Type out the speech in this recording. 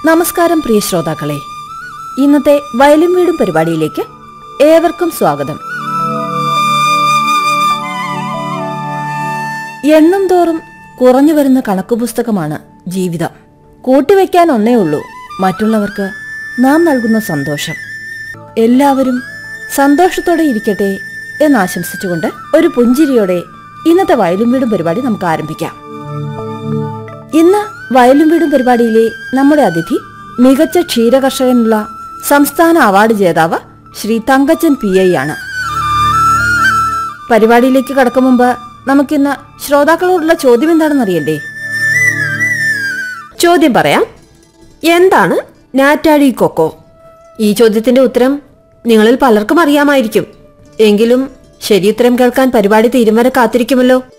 നമസ്കാരം പ്രിയ ശ്രോതാക്കളെ ഇന്നത്തെ വയലും വീടും പരിപാടിയിലേക്ക് ഏവർക്കും സ്വാഗതം എണ്ണം തോറും കുറഞ്ഞു വരുന്ന കണക്കുപുസ്തകമാണ് ജീവിതം കൂട്ടിവെക്കാൻ ഒന്നേ ഉള്ളൂ മറ്റുള്ളവർക്ക് നാം നൽകുന്ന സന്തോഷം എല്ലാവരും സന്തോഷത്തോടെ ഇരിക്കട്ടെ എന്നാശംസിച്ചുകൊണ്ട് ഒരു പുഞ്ചിരിയോടെ ഇന്നത്തെ വയലും വീടും പരിപാടി നമുക്ക് ആരംഭിക്കാം ഇന്ന് വയലും വീടും പരിപാടിയിലെ നമ്മുടെ അതിഥി മികച്ച ക്ഷീരകർഷകനുള്ള സംസ്ഥാന അവാർഡ് ജേതാവ് ശ്രീ തങ്കച്ചൻ പി ഐ ആണ് പരിപാടിയിലേക്ക് കടക്കും മുമ്പ് നമുക്കിന്ന് ശ്രോതാക്കളോടുള്ള ചോദ്യം എന്താണെന്നറിയണ്ടേ ചോദ്യം പറയാം എന്താണ് നാറ്റാടി കൊക്കോ ഈ ചോദ്യത്തിന്റെ ഉത്തരം നിങ്ങളിൽ പലർക്കും അറിയാമായിരിക്കും എങ്കിലും ശരിയുത്തരം കേൾക്കാൻ പരിപാടി തീരും വരെ കാത്തിരിക്കുമല്ലോ